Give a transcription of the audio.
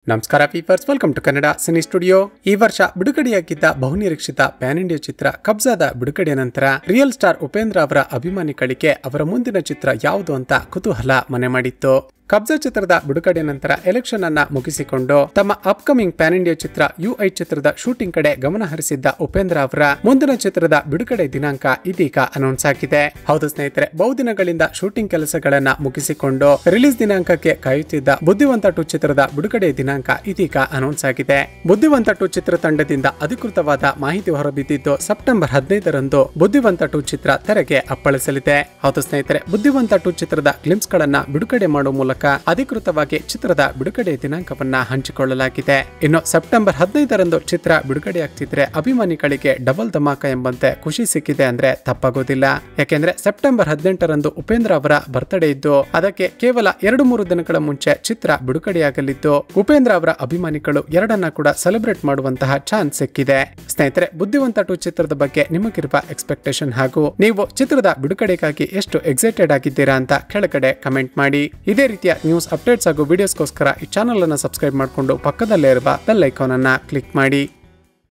ನಮಸ್ಕಾರ ಪೀಪರ್ಸ್ welcome to Kannada cine studio ಈ ವರ್ಷ ಬಿಡುಗಡೆಯಾಗಿದ್ದ ಬಹುನಿರೀಕ್ಷಿತ ಪ್ಯಾನ್ ಇಂಡಿಯಾ ಚಿತ್ರ ಕಬ್ಜಾದ ಬಿಡುಗಡೆಯ ನಂತರ ರಿಯಲ್ ಸ್ಟಾರ್ ಉಪೇಂದ್ರ ಅವರ ಅಭಿಮಾನಿಗಳಿಗೆ ಅವರ ಮುಂದಿನ ಚಿತ್ರ ಯಾವುದು ಅಂತ ಕುತೂಹಲ ಮನೆ ಮಾಡಿತ್ತು ಕಬ್ಜಾ ಚಿತ್ರದ ಬಿಡುಗಡೆ ನಂತರ ಎಲೆಕ್ಷನ್ ಅನ್ನ ಮುಗಿಸಿಕೊಂಡು ತಮ್ಮ ಅಪ್ಕಮಿಂಗ್ ಪ್ಯಾನ್ ಇಂಡಿಯಾ ಚಿತ್ರ ಯುಐ ಚಿತ್ರದ ಶೂಟಿಂಗ್ ಕಡೆ ಗಮನ ಹರಿಸಿದ್ದ ಉಪೇಂದ್ರ ಅವರ ಮುಂದಿನ ಚಿತ್ರದ ಬಿಡುಗಡೆ ದಿನಾಂಕ ಇದೀಗ ಅನೌನ್ಸ್ ಆಗಿದೆ ಹೌದು ಸ್ನೇಹಿತರೆ ಬಹುದಿನಗಳಿಂದ ಶೂಟಿಂಗ್ ಕೆಲಸಗಳನ್ನ ಮುಗಿಸಿಕೊಂಡು ರಿಲೀಸ್ ದಿನಾಂಕಕ್ಕೆ ಕಾಯುತ್ತಿದ್ದ ಬುದ್ಧಿವಂತ ಟು ಚಿತ್ರದ ಬಿಡುಗಡೆ ದಿನಾಂಕ ಇದೀಗ ಅನೌನ್ಸ್ ಆಗಿದೆ ಬುದ್ಧಿವಂತ ಟು ಚಿತ್ರತಂಡದಿಂದ ಅಧಿಕೃತವಾದ ಮಾಹಿತಿ ಹೊರಬಿದ್ದಿದ್ದು ಸೆಪ್ಟೆಂಬರ್ ಹದಿನೈದರಂದು ಬುದ್ಧಿವಂತ ಟು ಚಿತ್ರ ತೆರೆಗೆ ಅಪ್ಪಳಿಸಲಿದೆ ಹೌದು ಸ್ನೇಹಿತರೆ ಬುದ್ಧಿವಂತ ಟು ಚಿತ್ರದ ಗ್ಲಿಮ್ಸ್ ಗಳನ್ನ ಬಿಡುಗಡೆ ಮಾಡುವ ಮೂಲಕ ಅಧಿಕೃತವಾಗಿ ಚಿತ್ರದ ಬಿಡುಗಡೆ ದಿನಾಂಕವನ್ನ ಹಂಚಿಕೊಳ್ಳಲಾಗಿದೆ ಇನ್ನು ಸೆಪ್ಟೆಂಬರ್ ಹದಿನೈದರಂದು ಚಿತ್ರ ಬಿಡುಗಡೆಯಾಗ್ತಿದ್ರೆ ಅಭಿಮಾನಿಗಳಿಗೆ ಡಬಲ್ ಧಮಾಕ ಎಂಬಂತೆ ಖುಷಿ ಸಿಕ್ಕಿದೆ ಅಂದ್ರೆ ತಪ್ಪಾಗೋದಿಲ್ಲ ಯಾಕೆಂದ್ರೆ ಸೆಪ್ಟೆಂಬರ್ ಹದಿನೆಂಟರಂದು ಉಪೇಂದ್ರ ಅವರ ಬರ್ತ್ಡೇ ಇದ್ದು ಅದಕ್ಕೆ ಕೇವಲ ಎರಡು ಮೂರು ದಿನಗಳ ಮುಂಚೆ ಚಿತ್ರ ಬಿಡುಗಡೆಯಾಗಲಿದ್ದು ಉಪೇಂದ್ರ ಅವರ ಅಭಿಮಾನಿಗಳು ಎರಡನ್ನ ಕೂಡ ಸೆಲೆಬ್ರೇಟ್ ಮಾಡುವಂತಹ ಚಾನ್ಸ್ ಸಿಕ್ಕಿದೆ ಸ್ನೇಹಿತರೆ ಬುದ್ಧಿವಂತ ಟು ಚಿತ್ರದ ಬಗ್ಗೆ ನಿಮಗಿರುವ ಎಕ್ಸ್ಪೆಕ್ಟೇಷನ್ ಹಾಗೂ ನೀವು ಚಿತ್ರದ ಬಿಡುಗಡೆಗಾಗಿ ಎಷ್ಟು ಎಕ್ಸೈಟೆಡ್ ಆಗಿದ್ದೀರಾ ಅಂತ ಕೆಳಗಡೆ ಕಮೆಂಟ್ ಮಾಡಿ ಇದೇ ರೀತಿಯ ನ್ಯೂಸ್ ಅಪ್ಡೇಟ್ಸ್ ಹಾಗೂ ವಿಡಿಯೋಸ್ಗೋಸ್ಕರ ಈ ಚಾನಲ್ ಅನ್ನು ಸಬ್ಸ್ಕ್ರೈಬ್ ಮಾಡಿಕೊಂಡು ಪಕ್ಕದಲ್ಲೇ ಇರುವ ಬೆಲ್ ಐಕಾನ್ ಅನ್ನ ಕ್ಲಿಕ್ ಮಾಡಿ